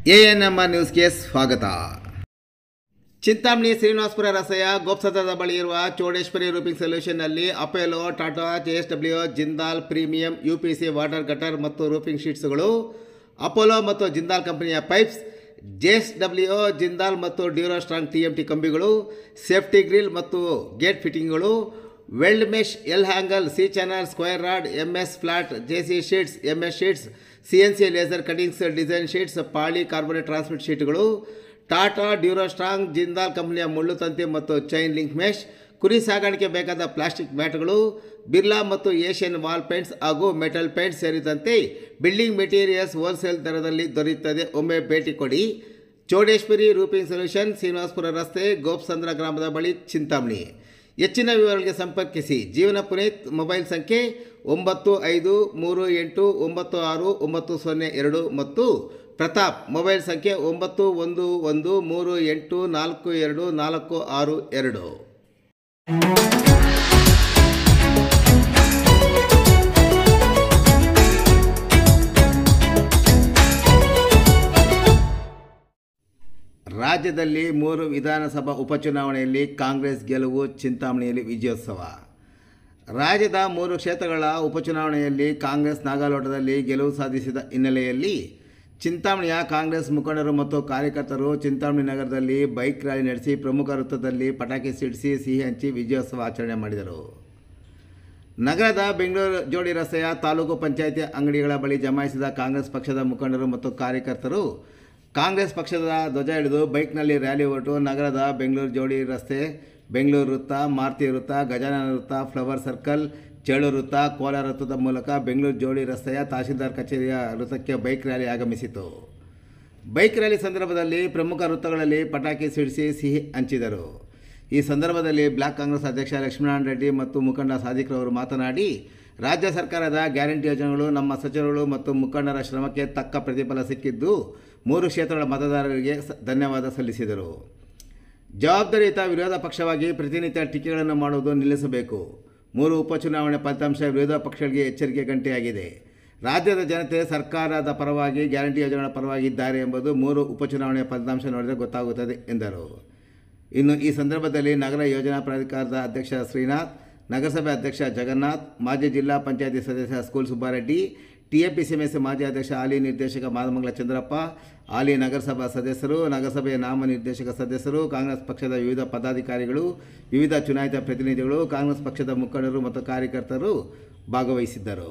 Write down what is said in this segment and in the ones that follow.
ANMR ನ್ಯೂಸ್ಗೆ ಸ್ವಾಗತ ಚಿಂತಾಮಣಿ ಶ್ರೀನಿವಾಸಪುರ ರಸ್ತೆಯ ಗೋಪ್ಸದದ ಬಳಿ ಇರುವ ಚೌಡೇಶ್ವರಿ ರೂಪಿಂಗ್ ಸೊಲ್ಯೂಷನ್ನಲ್ಲಿ Apollo Tata J S W Jindal premium U P C water gutter ಮತ್ತು ರೂಫಿಂಗ್ ಶೀಟ್ಸ್ಗಳು ಅಪೋಲೋ ಮತ್ತು ಜಿಂದಾಲ್ ಕಂಪನಿಯ pipes J S W Jindal ಮತ್ತು Duro strong T M T ಕಂಬಿಗಳು ಸೇಫ್ಟಿ ಗ್ರಿಲ್ ಮತ್ತು ಗೇಟ್ ಫಿಟ್ಟಿಂಗ್ಗಳು weld mesh L angle C channel square rod M S flat J C sheets M S sheets C N C laser cuttings design sheets polycarbonate transmit ಶೀಟ್ಗಳು Tata Duro strong Jindal ಕಂಪನಿಯ ಮುಳ್ಳು ತಂತಿ ಮತ್ತು chain link mesh ಕುರಿ ಸಾಗಾಣಿಕೆ ಬೇಕಾದ plastic ಮ್ಯಾಟ್ಗಳು ಬಿರ್ಲಾ ಮತ್ತು Asian wall paints ಹಾಗೂ ಮೆಟಲ್ ಪೇಂಟ್ಸ್ ಸೇರಿದಂತೆ ಬಿಲ್ಡಿಂಗ್ ಮೆಟೀರಿಯಲ್ಸ್ ಹೋಲ್ಸೇಲ್ ದರದಲ್ಲಿ ದೊರೆಯುತ್ತದೆ ಒಮ್ಮೆ ಭೇಟಿ ಕೊಡಿ ಚೌಡೇಶ್ವರಿ ರೂಪಿಂಗ್ ಸೊಲ್ಯೂಷನ್ ಶ್ರೀನಿವಾಸಪುರ ರಸ್ತೆ ಗೋಪ್ಸಂದ್ರ ಗ್ರಾಮದ ಬಳಿ ಚಿಂತಾಮಣಿ ಹೆಚ್ಚಿನ ವಿವರಗಳಿಗೆ ಸಂಪರ್ಕಿಸಿ ಜೀವನ ಪುನೀತ್ ಮೊಬೈಲ್ ಸಂಖ್ಯೆ ಒಂಬತ್ತು ಐದು ಮೂರು ಎಂಟು ಒಂಬತ್ತು ಆರು ಒಂಬತ್ತು ಸೊನ್ನೆ ಎರಡು ಮತ್ತು ಪ್ರತಾಪ್ ಮೊಬೈಲ್ ಸಂಖ್ಯೆ ಒಂಬತ್ತು ಒಂದು ಒಂದು ಮೂರು ಎಂಟು ನಾಲ್ಕು ಎರಡು ನಾಲ್ಕು ಆರು ಎರಡು ರಾಜ್ಯದಲ್ಲಿ ಮೂರು ವಿಧಾನಸಭಾ ಉಪಚುನಾವಣೆಯಲ್ಲಿ ಕಾಂಗ್ರೆಸ್ ಗೆಲುವು ಚಿಂತಾಮಣಿಯಲ್ಲಿ ವಿಜಯೋತ್ಸವ ರಾಜ್ಯದ ಮೂರು ಕ್ಷೇತ್ರಗಳ ಉಪಚುನಾವಣೆಯಲ್ಲಿ ಕಾಂಗ್ರೆಸ್ ನಾಗಾಲೋಟದಲ್ಲಿ ಗೆಲುವು ಸಾಧಿಸಿದ ಹಿನ್ನೆಲೆಯಲ್ಲಿ ಚಿಂತಾಮಣಿಯ ಕಾಂಗ್ರೆಸ್ ಮುಖಂಡರು ಮತ್ತು ಕಾರ್ಯಕರ್ತರು ಚಿಂತಾಮಣಿ ನಗರದಲ್ಲಿ ಬೈಕ್ ರ್ಯಾಲಿ ನಡೆಸಿ ಪ್ರಮುಖ ವೃತ್ತದಲ್ಲಿ ಪಟಾಕಿ ಸಿಡಿಸಿ ಸಿಹಿ ಹಂಚಿ ವಿಜಯೋತ್ಸವ ಆಚರಣೆ ಮಾಡಿದರು ನಗರದ ಬೆಂಗಳೂರು ಜೋಡಿ ರಸ್ತೆಯ ತಾಲೂಕು ಪಂಚಾಯಿತಿ ಅಂಗಡಿಗಳ ಬಳಿ ಜಮಾಯಿಸಿದ ಕಾಂಗ್ರೆಸ್ ಪಕ್ಷದ ಮುಖಂಡರು ಮತ್ತು ಕಾರ್ಯಕರ್ತರು ಕಾಂಗ್ರೆಸ್ ಪಕ್ಷದ ಧ್ವಜ ಹಿಡಿದು ಬೈಕ್ನಲ್ಲಿ ರ್ಯಾಲಿ ಹೊರಟು ನಗರದ ಬೆಂಗಳೂರು ಜೋಡಿ ರಸ್ತೆ ಬೆಂಗಳೂರು ವೃತ್ತ ಮಾರುತಿ ವೃತ್ತ ಗಜಾನನ ವೃತ್ತ ಫ್ಲವರ್ ಸರ್ಕಲ್ ಚೇಳು ವೃತ್ತ ಕೋಲಾರ ವೃತ್ತದ ಮೂಲಕ ಬೆಂಗಳೂರು ಜೋಡಿ ರಸ್ತೆಯ ತಹಶೀಲ್ದಾರ್ ಕಚೇರಿಯ ವೃತ್ತಕ್ಕೆ ಬೈಕ್ ರ್ಯಾಲಿ ಆಗಮಿಸಿತು ಬೈಕ್ ರ್ಯಾಲಿ ಸಂದರ್ಭದಲ್ಲಿ ಪ್ರಮುಖ ವೃತ್ತಗಳಲ್ಲಿ ಪಟಾಕಿ ಸಿಡಿಸಿ ಸಿಹಿ ಹಂಚಿದರು ಈ ಸಂದರ್ಭದಲ್ಲಿ ಬ್ಲಾಕ್ ಕಾಂಗ್ರೆಸ್ ಅಧ್ಯಕ್ಷ ಲಕ್ಷ್ಮೀನಾರಾಯಣ ರೆಡ್ಡಿ ಮತ್ತು ಮುಖಂಡ ಸಾದಿಕ್ರವರು ಮಾತನಾಡಿ ರಾಜ್ಯ ಸರ್ಕಾರದ ಗ್ಯಾರಂಟಿ ಯೋಜನೆಗಳು ನಮ್ಮ ಸಚಿವರುಗಳು ಮತ್ತು ಮುಖಂಡರ ಶ್ರಮಕ್ಕೆ ತಕ್ಕ ಪ್ರತಿಫಲ ಸಿಕ್ಕಿದ್ದು ಮೂರು ಕ್ಷೇತ್ರಗಳ ಮತದಾರರಿಗೆ ಸ- ಧನ್ಯವಾದ ಸಲ್ಲಿಸಿದರು ಜವಾಬ್ದಾರಿಯುತ ವಿರೋಧ ಪಕ್ಷವಾಗಿ ಪ್ರತಿನಿತ್ಯ ಟೀಕೆಗಳನ್ನು ಮಾಡುವುದು ನಿಲ್ಲಿಸಬೇಕು ಮೂರು ಉಪಚುನಾವಣೆ ಫಲಿತಾಂಶ ವಿರೋಧ ಪಕ್ಷಗಳಿಗೆ ಎಚ್ಚರಿಕೆ ಗಂಟೆಯಾಗಿದೆ ರಾಜ್ಯದ ಜನತೆ ಸರ್ಕಾರದ ಪರವಾಗಿ ಗ್ಯಾರಂಟಿ ಯೋಜನೆಗಳ ಪರವಾಗಿ ಇದ್ದಾರೆ ಎಂಬುದು ಮೂರು ಉಪಚುನಾವಣೆಯ ಫಲಿತಾಂಶ ನೋಡಿದರೆ ಗೊತ್ತಾಗುತ್ತದೆ ಎಂದರು ಇನ್ನು ಈ ಸಂದರ್ಭದಲ್ಲಿ ನಗರ ಯೋಜನಾ ಪ್ರಾಧಿಕಾರದ ಅಧ್ಯಕ್ಷ ಶ್ರೀನಾಥ್ ನಗರಸಭೆ ಅಧ್ಯಕ್ಷ ಜಗನ್ನಾಥ್ ಮಾಜಿ ಜಿಲ್ಲಾ ಪಂಚಾಯತಿ ಸದಸ್ಯ ಸ್ಕೂಲ್ ಸುಬ್ಬಾರೆಡ್ಡಿ ಟಿಎಪಿಸಿಎಂಎಸ್ ಮಾಜಿ ಅಧ್ಯಕ್ಷ ಹಾಲಿ ನಿರ್ದೇಶಕ ಮಾದಮಂಗಲ ಚಂದ್ರಪ್ಪ ಹಾಲಿ ನಗರಸಭಾ ಸದಸ್ಯರು ನಗರಸಭೆಯ ನಾಮ ನಿರ್ದೇಶಕ ಸದಸ್ಯರು ಕಾಂಗ್ರೆಸ್ ಪಕ್ಷದ ವಿವಿಧ ಪದಾಧಿಕಾರಿಗಳು ವಿವಿಧ ಚುನಾಯಿತ ಪ್ರತಿನಿಧಿಗಳು ಕಾಂಗ್ರೆಸ್ ಪಕ್ಷದ ಮುಖಂಡರು ಮತ್ತು ಕಾರ್ಯಕರ್ತರು ಭಾಗವಹಿಸಿದ್ದರು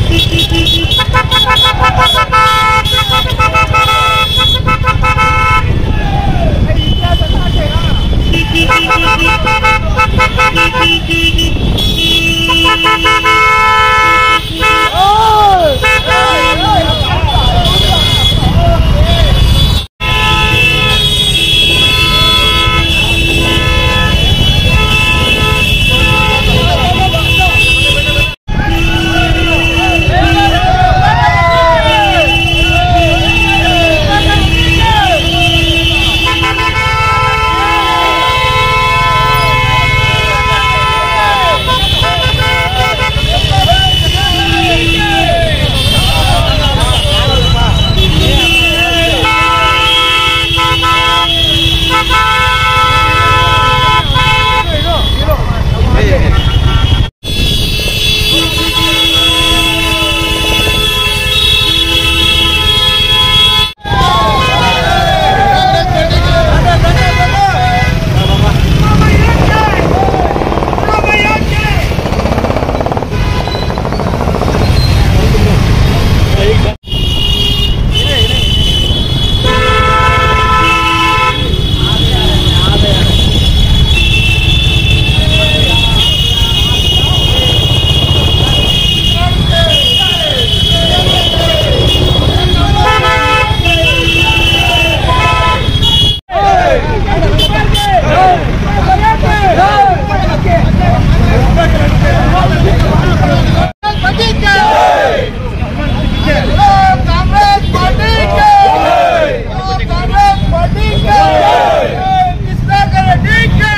कांग्रेस पार्टी के कांग्रेस पार्टी के कृष्णा रेड्डी के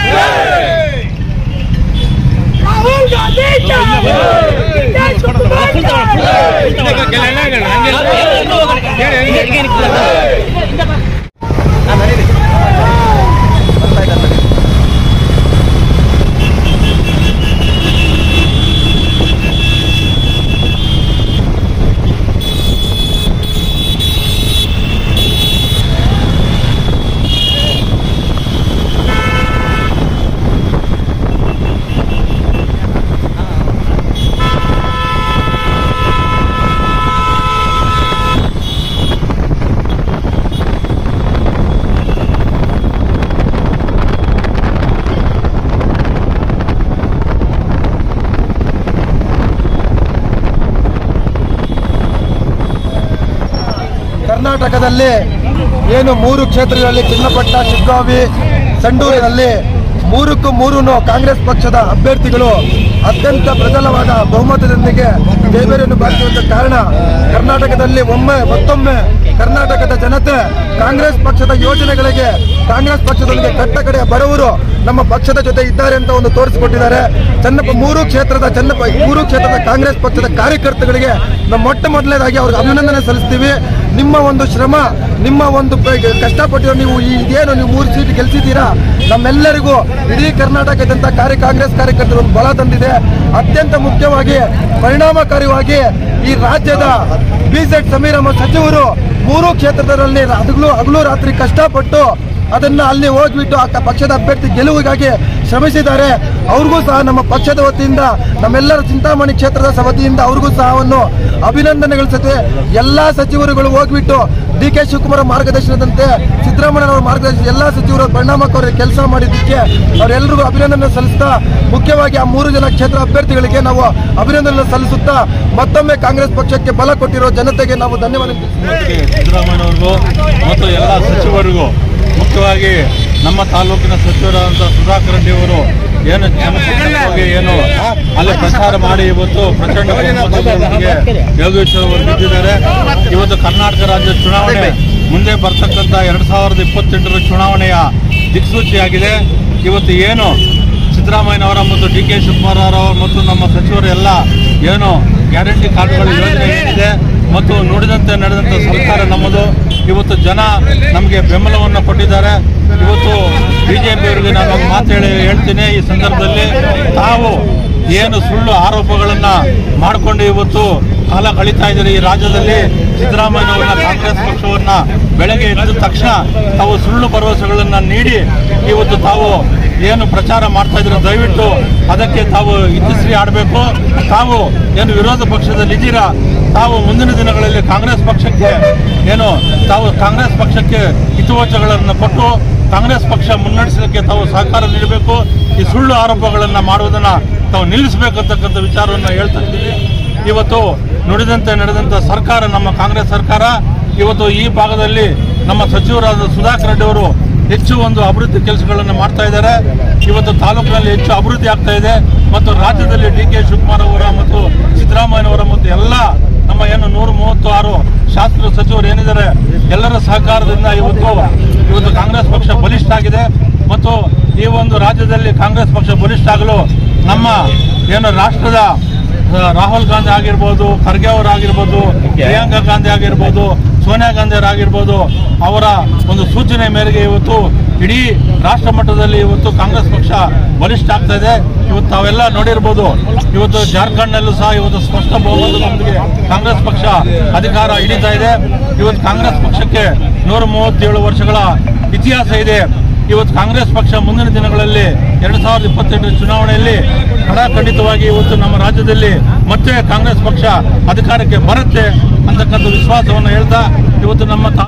राहुल गांधी के नीतीश कुमार ಕರ್ನಾಟಕದಲ್ಲಿ ಏನು ಮೂರು ಕ್ಷೇತ್ರಗಳಲ್ಲಿ ಚಿನ್ನಪಟ್ಟ ಶಿಗ್ಗಾವಿ ಸಂಡೂರಿನಲ್ಲಿ ಮೂರಕ್ಕೂ ಮೂರು ಕಾಂಗ್ರೆಸ್ ಪಕ್ಷದ ಅಭ್ಯರ್ಥಿಗಳು ಅತ್ಯಂತ ಪ್ರಬಲವಾದ ಬಹುಮತದೊಂದಿಗೆ ಜಯಬೇರಿಯನ್ನು ಬಾರಿಸುವಂತ ಕಾರಣ ಕರ್ನಾಟಕದಲ್ಲಿ ಒಮ್ಮೆ ಮತ್ತೊಮ್ಮೆ ಕರ್ನಾಟಕದ ಜನತೆ ಕಾಂಗ್ರೆಸ್ ಪಕ್ಷದ ಯೋಜನೆಗಳಿಗೆ ಕಾಂಗ್ರೆಸ್ ಪಕ್ಷದೊಂದಿಗೆ ಕಟ್ಟ ಕಡೆಯ ಬಡವರು ನಮ್ಮ ಪಕ್ಷದ ಜೊತೆ ಇದ್ದಾರೆ ಅಂತ ಒಂದು ತೋರಿಸಿಕೊಟ್ಟಿದ್ದಾರೆ ಚನ್ನಪ್ಪ ಮೂರು ಕ್ಷೇತ್ರದ ಚನ್ನಪ್ಪ ಮೂರು ಕ್ಷೇತ್ರದ ಕಾಂಗ್ರೆಸ್ ಪಕ್ಷದ ಕಾರ್ಯಕರ್ತಗಳಿಗೆ ನಾವು ಮೊಟ್ಟ ಮೊದಲನೇದಾಗಿ ಅವ್ರಿಗೆ ಅಭಿನಂದನೆ ಸಲ್ಲಿಸ್ತೀವಿ ನಿಮ್ಮ ಒಂದು ಶ್ರಮ ನಿಮ್ಮ ಒಂದು ಪ- ಕಷ್ಟಪಟ್ಟು ನೀವು ಈ ಇದೇನು ನೀವು ಮೂರು ಸೀಟ್ ಗೆಲ್ಸಿದ್ದೀರಾ ನಮ್ಮೆಲ್ಲರಿಗೂ ಇಡೀ ಕರ್ನಾಟಕದಂತ ಕಾರ್ಯ ಕಾಂಗ್ರೆಸ್ ಕಾರ್ಯಕರ್ತರು ಒಂದು ಬಲ ತಂದಿದೆ ಅತ್ಯಂತ ಮುಖ್ಯವಾಗಿ ಪರಿಣಾಮಕಾರಿಯಾಗಿ ಈ ರಾಜ್ಯದ ಬಿಜೆಡ್ ಸಮೀರ್ ಅಹಮದ್ ಸಚಿವರು ಮೂರು ಕ್ಷೇತ್ರದಲ್ಲಿ ಹಗಲು ಹಗಲು ರಾತ್ರಿ ಕಷ್ಟಪಟ್ಟು ಅದನ್ನ ಅಲ್ಲಿ ಹೋಗ್ಬಿಟ್ಟು ಆ ಪಕ್ಷದ ಅಭ್ಯರ್ಥಿ ಗೆಲುವಿಗಾಗಿ ಶ್ರಮಿಸಿದ್ದಾರೆ ಅವ್ರಿಗೂ ಸಹ ನಮ್ಮ ಪಕ್ಷದ ವತಿಯಿಂದ ನಮ್ಮೆಲ್ಲರ ಚಿಂತಾಮಣಿ ಕ್ಷೇತ್ರದ ಸ- ವತಿಯಿಂದ ಅವ್ರಿಗೂ ಸಹ ಒಂದು ಅಭಿನಂದನೆಗಳ ಜೊತೆ ಎಲ್ಲಾ ಸಚಿವರುಗಳು ಹೋಗ್ಬಿಟ್ಟು ಡಿ ಕೆ ಶಿವಕುಮಾರ್ ಮಾರ್ಗದರ್ಶನದಂತೆ ಸಿದ್ದರಾಮಯ್ಯನವರ ಮಾರ್ಗದರ್ಶನ ಎಲ್ಲಾ ಸಚಿವರು ಪರಿಣಾಮಕಾರಿ ಕೆಲಸ ಮಾಡಿದ್ದಕ್ಕೆ ಅವರೆಲ್ಲರಿಗೂ ಅಭಿನಂದನೆ ಸಲ್ಲಿಸ್ತಾ ಮುಖ್ಯವಾಗಿ ಆ ಮೂರು ಜನ ಕ್ಷೇತ್ರ ಅಭ್ಯರ್ಥಿಗಳಿಗೆ ನಾವು ಅಭಿನಂದನೆ ಸಲ್ಲಿಸುತ್ತಾ ಮತ್ತೊಮ್ಮೆ ಕಾಂಗ್ರೆಸ್ ಪಕ್ಷಕ್ಕೆ ಬಲ ಕೊಟ್ಟಿರೋ ಜನತೆಗೆ ನಾವು ಧನ್ಯವಾದ ಮುಖ್ಯಮಂತ್ರಿ ಸಿದ್ದರಾಮಯ್ಯನವ್ರಿಗೂ ಮತ್ತು ಎಲ್ಲ ಸಚಿವರಿಗೂ ಮುಖ್ಯವಾಗಿ ನಮ್ಮ ತಾಲೂಕಿನ ಸಚಿವರಾದಂಥ ಸುಧಾಕರ್ ರೆಡ್ಡಿ ಅವರು ಏನು ಜನಸಂಪರ್ಕವಾಗಿ ಏನು ಅಲ್ಲಿ ಪ್ರಚಾರ ಮಾಡಿ ಇವತ್ತು ಪ್ರಚಂಡ ಬಹುಮತದೊಂದಿಗೆ ಯೋಗೇಶ್ವರ್ ಅವರು ಗೆದ್ದಿದ್ದಾರೆ ಇವತ್ತು ಕರ್ನಾಟಕ ರಾಜ್ಯ ಚುನಾವಣೆ ಮುಂದೆ ಬರ್ತಕ್ಕಂಥ ಎರಡ್ ಸಾವಿರದ ಇಪ್ಪತ್ತೆಂಟರ ಚುನಾವಣೆಯ ದಿಕ್ಸೂಚಿಯಾಗಿದೆ ಇವತ್ತು ಏನು ಸಿದ್ದರಾಮಯ್ಯನವರ ಮತ್ತು ಡಿ ಕೆ ಶಿವಕುಮಾರ್ ಅವರ ಮತ್ತು ನಮ್ಮ ಸಚಿವರು ಎಲ್ಲ ಏನು ಗ್ಯಾರಂಟಿ ಕಾರ್ಡ್ಗಳ ಯೋಜನೆ ಏನಿದೆ ಮತ್ತು ನುಡಿದಂತೆ ನಡೆದಂಥ ಸರ್ಕಾರ ನಮ್ಮದು ಇವತ್ತು ಜನ ನಮಗೆ ಬೆಂಬಲವನ್ನು ಕೊಟ್ಟಿದ್ದಾರೆ ಇವತ್ತು ಬಿಜೆಪಿಯವರಿಗೆ ನಾನು ಒಂದು ಮಾತು ಹೇಳಿ ಹೇಳ್ತೀನಿ ಈ ಸಂದರ್ಭದಲ್ಲಿ ತಾವು ಏನು ಸುಳ್ಳು ಆರೋಪಗಳನ್ನ ಮಾಡಿಕೊಂಡು ಇವತ್ತು ಕಾಲ ಕಳೀತಾ ಇದ್ದಾರೆ ಈ ರಾಜ್ಯದಲ್ಲಿ ಸಿದ್ದರಾಮಯ್ಯನವರನ್ನ ಕಾಂಗ್ರೆಸ್ ಪಕ್ಷವನ್ನ ಬೆಳಗ್ಗೆ ಎದ್ದ ತಕ್ಷಣ ತಾವು ಸುಳ್ಳು ಭರವಸೆಗಳನ್ನ ನೀಡಿ ಇವತ್ತು ತಾವು ಏನು ಪ್ರಚಾರ ಮಾಡ್ತಾ ಇದ್ರು ದಯವಿಟ್ಟು ಅದಕ್ಕೆ ತಾವು ಇತಿಶ್ರೀ ಆಡಬೇಕು ತಾವು ಏನು ವಿರೋಧ ಪಕ್ಷದಲ್ಲಿದ್ದೀರಾ ತಾವು ಮುಂದಿನ ದಿನಗಳಲ್ಲಿ ಕಾಂಗ್ರೆಸ್ ಪಕ್ಷಕ್ಕೆ ಏನು ತಾವು ಕಾಂಗ್ರೆಸ್ ಪಕ್ಷಕ್ಕೆ ಹಿತವಚಗಳನ್ನು ಕೊಟ್ಟು ಕಾಂಗ್ರೆಸ್ ಪಕ್ಷ ಮುನ್ನಡೆಸಲಿಕ್ಕೆ ತಾವು ಸಹಕಾರ ನೀಡಬೇಕು ಈ ಸುಳ್ಳು ಆರೋಪಗಳನ್ನು ಮಾಡುವುದನ್ನ ತಾವು ನಿಲ್ಲಿಸಬೇಕಂತಕ್ಕಂಥ ವಿಚಾರವನ್ನು ಹೇಳ್ತಾ ಇದ್ದೀವಿ ಇವತ್ತು ನುಡಿದಂತೆ ನಡೆದಂಥ ಸರ್ಕಾರ ನಮ್ಮ ಕಾಂಗ್ರೆಸ್ ಸರ್ಕಾರ ಇವತ್ತು ಈ ಭಾಗದಲ್ಲಿ ನಮ್ಮ ಸಚಿವರಾದ ಸುಧಾಕರ್ ರೆಡ್ಡಿ ಅವರು ಹೆಚ್ಚು ಒಂದು ಅಭಿವೃದ್ಧಿ ಕೆಲಸಗಳನ್ನು ಮಾಡ್ತಾ ಇದ್ದಾರೆ ಇವತ್ತು ತಾಲೂಕಿನಲ್ಲಿ ಹೆಚ್ಚು ಅಭಿವೃದ್ಧಿ ಆಗ್ತಾ ಇದೆ ಮತ್ತು ರಾಜ್ಯದಲ್ಲಿ ಡಿ ಕೆ ಶಿವಕುಮಾರ್ ಅವರ ಮತ್ತು ಸಿದ್ದರಾಮಯ್ಯನವರ ಮತ್ತು ಎಲ್ಲ ನಮ್ಮ ಏನು ನೂರ ಮೂವತ್ತು ಆರು ಶಾಸಕರು ಸಚಿವರು ಏನಿದ್ದಾರೆ ಎಲ್ಲರ ಸಹಕಾರದಿಂದ ಇವತ್ತು ಇವತ್ತು ಕಾಂಗ್ರೆಸ್ ಪಕ್ಷ ಬಲಿಷ್ಠ ಆಗಿದೆ ಮತ್ತು ಈ ಒಂದು ರಾಜ್ಯದಲ್ಲಿ ಕಾಂಗ್ರೆಸ್ ಪಕ್ಷ ಬಲಿಷ್ಠ ಆಗಲು ನಮ್ಮ ಏನು ರಾಷ್ಟ್ರದ ಆ, ರಾಹುಲ್ ಗಾಂಧಿ ಆಗಿರ್ಬೋದು ಖರ್ಗೆ ಅವರಾಗಿರ್ಬೋದು ಪ್ರಿಯಾಂಕಾ ಗಾಂಧಿ ಆಗಿರ್ಬೋದು ಸೋನಿಯಾ ಗಾಂಧಿ ಅವರಾಗಿರ್ಬೋದು ಅವರ ಒಂದು ಸೂಚನೆ ಮೇರೆಗೆ ಇವತ್ತು ಇಡೀ ರಾಷ್ಟ್ರ ಮಟ್ಟದಲ್ಲಿ ಇವತ್ತು ಕಾಂಗ್ರೆಸ್ ಪಕ್ಷ ಬಲಿಷ್ಠ ಆಗ್ತಾ ಇದೆ ಇವತ್ತು ತಾವೆಲ್ಲ ನೋಡಿರ್ಬೋದು ಇವತ್ತು ಜಾರ್ಖಂಡ್ನಲ್ಲೂ ಸಹ ಇವತ್ತು ಸ್ಪಷ್ಟ ಬಹುಮತದೊಂದಿಗೆ ಕಾಂಗ್ರೆಸ್ ಪಕ್ಷ ಅಧಿಕಾರ ಹಿಡಿತಾ ಇದೆ ಇವತ್ತು ಕಾಂಗ್ರೆಸ್ ಪಕ್ಷಕ್ಕೆ ನೂರ ಮೂವತ್ತೇಳು ವರ್ಷಗಳ ಇತಿಹಾಸ ಇದೆ ಇವತ್ತು ಕಾಂಗ್ರೆಸ್ ಪಕ್ಷ ಮುಂದಿನ ದಿನಗಳಲ್ಲಿ ಎರಡ್ ಸಾವಿರದ ಇಪ್ಪತ್ತೆಂಟರ ಚುನಾವಣೆಯಲ್ಲಿ ಖಡಾಖಂಡಿತವಾಗಿ ಇವತ್ತು ನಮ್ಮ ರಾಜ್ಯದಲ್ಲಿ ಮತ್ತೆ ಕಾಂಗ್ರೆಸ್ ಪಕ್ಷ ಅಧಿಕಾರಕ್ಕೆ ಬರುತ್ತೆ ಅಂತಕ್ಕಂಥ ವಿಶ್ವಾಸವನ್ನು ಹೇಳ್ತಾ ಇವತ್ತು ನಮ್ಮ ತಾ-